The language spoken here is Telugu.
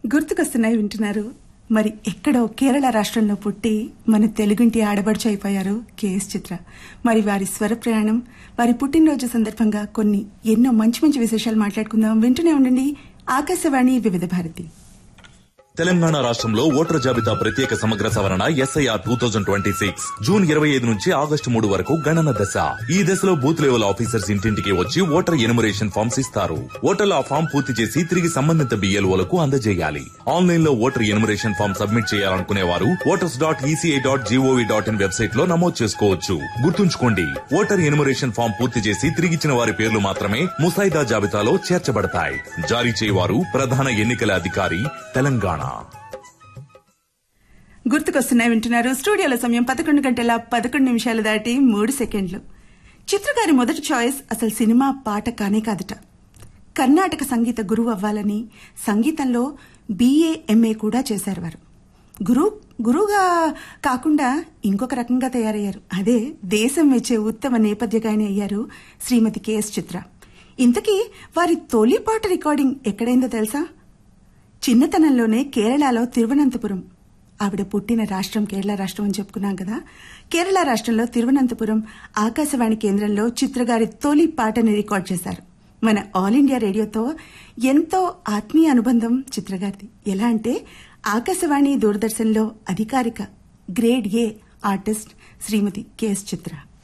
గుర్తుకొస్తున్నాయి వింటున్నారు మరి ఎక్కడో కేరళ రాష్ట్రంలో పుట్టి మన తెలుగుంటి ఆడబడుచు అయిపోయారు కేఎస్ చిత్ర మరి వారి స్వర ప్రయాణం వారి పుట్టినరోజు సందర్భంగా కొన్ని ఎన్నో మంచి మంచి విశేషాలు మాట్లాడుకుందాం వింటూనే ఉండండి ఆకాశవాణి వివిధ భారతి తెలంగాణ రాష్ట్రంలో ఓటర్ జాబితా ప్రత్యేక సమగ్ర సవరణ SIR two thousand twenty six June ఇరవై ఐదు నుంచి ఆగస్టు మూడు వరకు గణన దశ ఈ దశలో బూత్ లెవెల్ ఆఫీసర్స్ ఇంటింటికి వచ్చి ఓటర్ ఎనుమరేషన్ ఫామ్స్ ఇస్తారు ఓటర్లు ఆ ఫామ్ పూర్తి చేసి తిరిగి సంబంధిత బిఎల్ఓలకు అందజేయాలి ఆన్లైన్ లో ఓటర్ ఎనుమరేషన్ ఫామ్ సబ్మిట్ చేయాలనుకునే వారు voters dot ECI dot gov dot in website లో నమోదు చేసుకోవచ్చు గుర్తుంచుకోండి ఓటర్ ఎనుమరేషన్ ఫామ్ పూర్తి చేసి తిరిగిచ్చిన వారి పేర్లు మాత్రమే ముసాయిదా జాబితాలో చేర్చబడతాయి జారీ చేయవారు ప్రధాన ఎన్నికల అధికారి తెలంగాణ గుర్తుకొస్తున్నాయి వింటున్నారు స్టూడియోలో సమయం పదకొండు గంటల పదకొండు నిమిషాలు దాటి మూడు సెకండ్లు చిత్రగారి మొదటి చాయిస్ అసలు సినిమా పాట కానే కాదుట కర్ణాటక సంగీత గురువు అవ్వాలని సంగీతంలో బీఏ ఎంఏ కూడా చేశారు వారు గురు గురువుగా కాకుండా ఇంకొక రకంగా తయారయ్యారు అదే దేశం మెచ్చే ఉత్తమ నేపథ్య గాయని అయ్యారు శ్రీమతి కెఎస్ చిత్ర ఇంతకీ వారి తొలి పాట రికార్డింగ్ ఎక్కడైందో తెలుసా చిన్నతనంలోనే కేరళలో తిరువనంతపురం ఆవిడ పుట్టిన రాష్ట్రం కేరళ రాష్ట్రం అని చెప్పుకున్నాం కదా కేరళ రాష్ట్రంలో తిరువనంతపురం ఆకాశవాణి కేంద్రంలో చిత్రగారి తొలి పాటని రికార్డ్ చేశారు మన ఆల్ ఇండియా రేడియోతో ఎంతో ఆత్మీయ అనుబంధం చిత్రగారిది ఎలా అంటే ఆకాశవాణి దూరదర్శన్లో అధికారిక grade A artist Shrimati K S Chitra